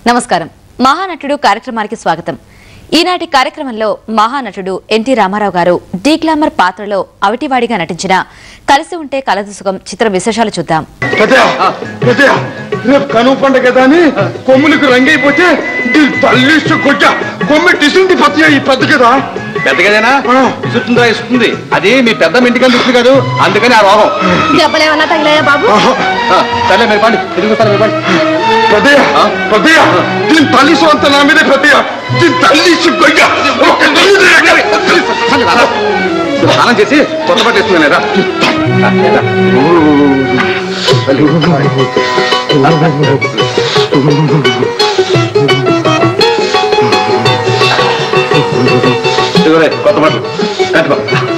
నమస్కారం మహానటుడు కార్యక్రమానికి స్వాగతం ఈనాటి కార్యక్రమంలో మహానటుడు ఎన్టీ రామారావు గారు డీ గ్లామర్ పాత్రలో అవిటివాడిగా నటించిన కలిసి ఉంటే కలదు సుఖం చిత్ర విశేషాలు చూద్దాం పెద్దయా పెద్దయా రేపు కనుమ పండుగ కదా అని కొమ్ములకు రంగైపోతే దీని తల్లిస్తూ కొట్టా కొమ్మి టిసింది పత్తి ఈ పెద్ద కదా పెద్దగదేనా ఆ. ఇస్తుందా ఇస్తుంది అది మీ పెద్ద ఇంటికని ఇస్తుంది కాదు అందుకని ఆ రోగం దెబ్బలేమన్నా తగిలాయా బాబు ఆహా. ఆ, సర్లే మీరు పండి తిరుగుతారు మీరు పండి పెద్దయా ఆ. పెద్దయా దీని తల్లి సొంత నా మీదే పెద్దయా దీని తల్లిస్తూ కొట్టా ఒక్క తల్లి తిరగాలి. సర్లే, రా. స్నానం చేసి కొత్త బట్ట ఇస్తుంది రా రా, రా. ఇదిగోరే, కొత్త బట్టలు కట్టుకో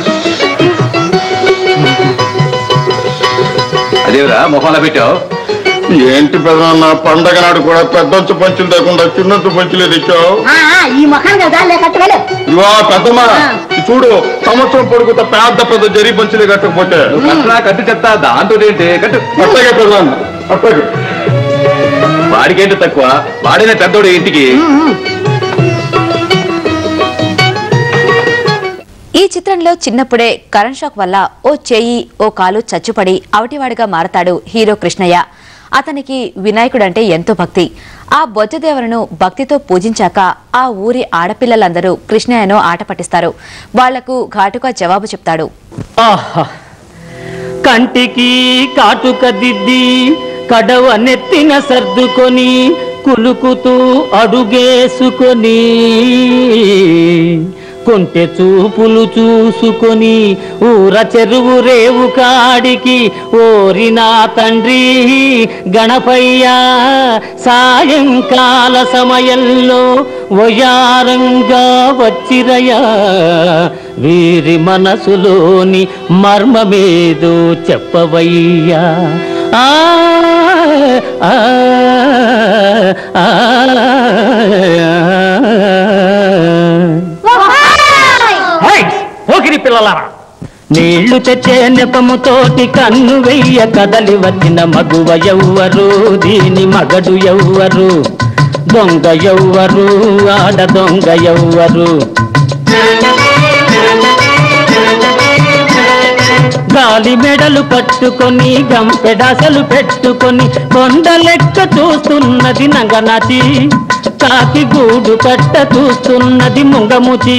అదేవిరా మొహంలో పెట్టావు ఏంటి పెదనాన్న పండగ నాడు కూడా పెద్దంచు పంచులు లేకుండా చిన్నంచు పంచులే తెచ్చావు ఈ మొఖాన్ని కదా లేకట్టగలవు ఇవా పెద్దమ్మా ఇది చూడు సంవత్సరం పొడుగుత పెద్ద పెద్ద జరి పంచులే కట్టకపోతే నువ్వు కట్టినా కట్టు చెప్తా దాంతో ఏంటి కట్టు అట్టగే పెదనాన్న అట్టగే వాడికేంటి తక్కువ వాడినే పెద్దోడు ఇంటికి ఈ చిత్రంలో చిన్నప్పుడే కరెంట్ షాక్ వల్ల ఓ చెయ్యి ఓ కాలు చచ్చుపడి అవటివాడిగా మారతాడు హీరో కృష్ణయ్య అతనికి వినాయకుడంటే ఎంతో భక్తి ఆ బొజ్జదేవరను భక్తితో పూజించాక ఆ ఊరి ఆడపిల్లలందరూ కృష్ణయ్యను ఆట పట్టిస్తారు వాళ్లకు ఘాటుగా జవాబు చెప్తాడు ఆహా కంటికి కాటుక దిద్ది కడవ నెత్తిన సర్దుకొని కులుకుతూ అడుగేసుకొని కొంటె చూపులు చూసుకొని ఊర చెరువు రేవు కాడికి ఓరి నా తండ్రి గణపయ్య సాయంకాల సమయంలో వయారంగా వచ్చిరయా వీరి మనసులోని మర్మమేదో చెప్పవయ్యా ఆ ఆ, ఆ, హైట్స్! పోకిరి పిల్లలారా నీళ్లు తెచ్చే నెపముతోటి కన్ను వెయ్య కదలి వచ్చిన మగువ ఎవ్వరు దీని మగడు ఎవ్వరు దొంగ ఎవ్వరు ఆడ దొంగ ఎవ్వరు గాలి మెడలు పట్టుకొని గంపెడాసలు పెట్టుకొని కొండ లెక్క చూస్తున్నది నంగనతి కాకి గూడు కట్ట చూస్తున్నది ముంగముచి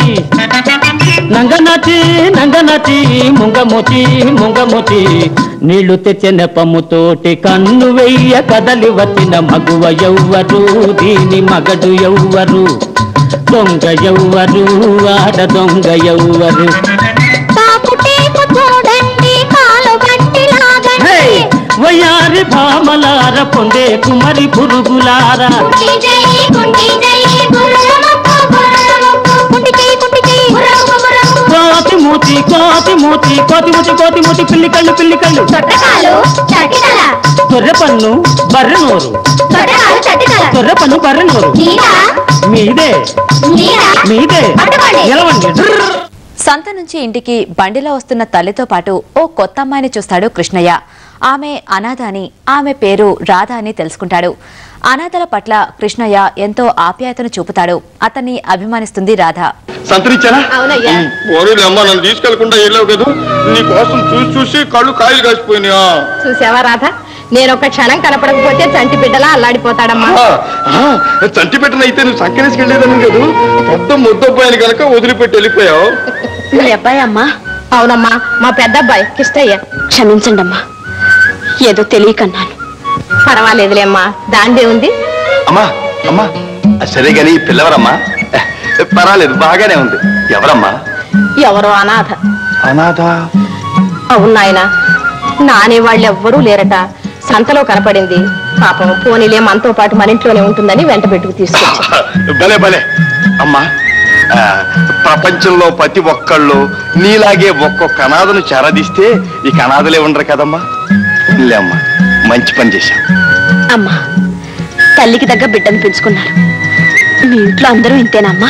నంగనచి నంగనచి ముంగముచి ముంగముచి నీళ్లు తెచ్చే నెపముతోటి కన్ను వెయ్య కదలి వచ్చిన మగువ ఎవ్వరు దీని మగడు ఎవ్వరు దొంగ ఎవ్వరు ఆడ దొంగ ఎవ్వరు తాపుటేపు చూడండి కాలు గట్టి హే! లాగండి వయ్యారి భామలార పొందే కుమరి పురుగులారా కుంటి చెయ్యి కుంటి చెయ్యి గుర్రముక్కు గుర్రముక్కు కుంటి చెయ్యి కుంటి చెయ్యి గుర్రముక్కు గుర్రముక్కు కోతి మూతి కోతి మూతి కోతి మూతి కోతి మూతి పిల్లి కళ్ళు పిల్లి కళ్ళు తొట్టకాలు చటితల తొర్రె పన్ను బర్రె నోరు తొట్టకాలు చటితల తొర్రె పన్ను బర్రె నోరు నీరా మీదే నీరా మీదే పట్టుకోండి. నిలవండి డ్రర్. సంత నుంచి ఇంటికి బండిలో వస్తున్న తల్లితో పాటు ఓ కొత్త అమ్మాయిని చూస్తాడు కృష్ణయ్య ఆమె అనాథ అని ఆమె పేరు రాధ అని తెలుసుకుంటాడు అనాథల పట్ల కృష్ణయ్య ఎంతో ఆప్యాయతను చూపుతాడు అతన్ని అభిమానిస్తుంది రాధ సంతరించానా అవునయ్యా. పోనీలే అమ్మా నన్ను తీసుకెళ్లకుండా వెళ్ళావు కదా నీ కోసం చూసి చూసి కళ్ళు కాయలు కాసిపోయినాయా చూసావా రాధ నేను ఒక క్షణం కనపడకపోతే చంటి బిడ్డలా అల్లాడిపోతాడమ్మా ఆ, ఆ, చంటి పెట్టనైతే నువ్వు సంకరేసి వెళ్ళేదని కదా పెద్ద ముద్దబ్బాయిని కనుక వదిలిపెట్టి వెళ్ళిపోయావు మీ అబ్బాయి అమ్మా అవునమ్మా మా పెద్ద అబ్బాయి కిష్టయ్య క్షమించండి అమ్మా ఏదో తెలియకన్నాను పర్వాలేదులేమ్మా దాందే ఉంది అమ్మా అమ్మా సరే గాని పిల్లవరమ్మా పర్వాలేదు బాగానే ఉంది ఎవరమ్మా ఎవరో అనాథ అనాథ అవును నాయన నానే వాళ్ళు ఎవ్వరూ లేరట సంతలో కనపడింది పాపం పోనీలే మనతో పాటు మన ఇంట్లోనే ఉంటుందని వెంట పెట్టుకు తీసుకొచ్చా భలే భలే అమ్మా ఆ, ప్రపంచంలో ప్రతి ఒక్కళ్ళు నీలాగే ఒక్కొక్క అనాథను చేరదీస్తే ఈ అనాథలే ఉండరు కదమ్మా లే అమ్మా మంచి పని చేశావు అమ్మా తల్లికి తగ్గ బిడ్డను పెంచుకున్నారు మీ ఇంట్లో అందరూ ఇంతేనమ్మా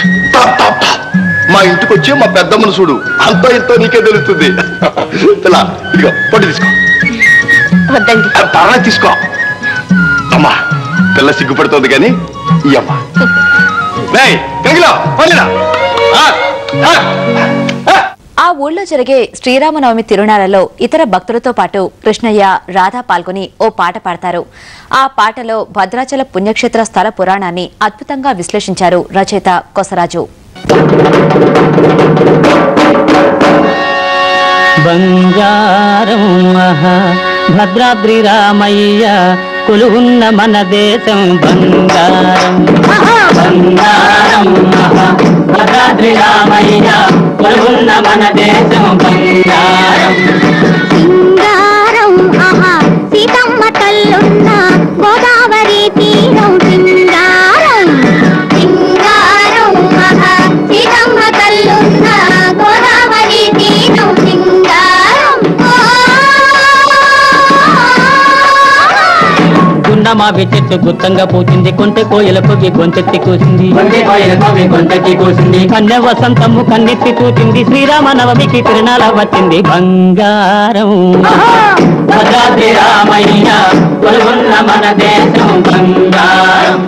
మా ఇంటికి వచ్చి మా పెద్దమ్మను చూడు అంతో ఇంతో నీకే తెలుస్తుంది ఇలా ఇదిగో పొట్టి తీసుకో వద్దండి ఆ, పర్వాలేదు తీసుకో అమ్మా పిల్ల సిగ్గుపడుతోంది కానీ ఇయ్యమ్మా రేయ్, గంగిలో, పోనీరా. ఆ, ఆ, ఆ. ఆ ఊళ్ళో జరిగే శ్రీరామనవమి తిరునాళ్లలో ఇతర భక్తులతో పాటు కృష్ణయ్య రాధా పాల్గొని ఓ పాట పాడతారు ఆ పాటలో భద్రాచల పుణ్యక్షేత్ర స్థల పురాణాన్ని అద్భుతంగా విశ్లేషించారు రచయిత కొసరాజు బంగారం మహా భద్రాద్రి రామయ్య కొలువున్న మన దేశం బంగారం బంగారం మహా భద్రాద్రి రామయ్య కొలువున్న మన దేశం బంగారం సింగారం ఆహా సీతమ్మ తల్లున్న గోదావరి తీరం సింగారం సింగారం ఆహా సీతమ్మ తల్లున్న గోదావరి తీరం సింగారం గుండమావి చెట్టు గుత్తంగా పూచింది కొంటె కోయల పొగి గొంతెత్తి కూసింది కొంటె కోయల పొగి గొంతెత్తి కూసింది కన్య వసంతము కన్నెత్తి కూచింది శ్రీరామ నవమికి తిరునాళ వచ్చింది బంగారం భద్రాద్రి రామయ్య కొలుగున్న మన దేశం బంగారం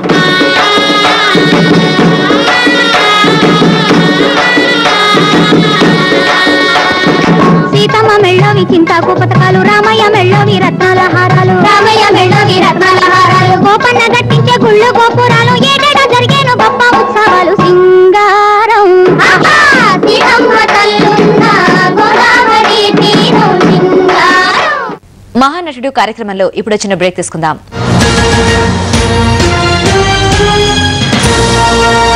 సీతమ్మ మెళ్ళవి చింతాకు పథకాలు రామయ్య మెళ్ళవి రత్నాల హారాలు రామయ్య మెళ్ళవి రత్నాల హారాలు గోపన్న గట్టించే గుళ్ళు గోపురాలు ఏటేటా జరిగేను గొప్ప ఉత్సవాలు సింగారం సీతమ్మ తల్లున్న గోదావరి తీరం సింగారం మహానటుడు కార్యక్రమంలో ఇప్పుడు వచ్చిన బ్రేక్ తీసుకుందాం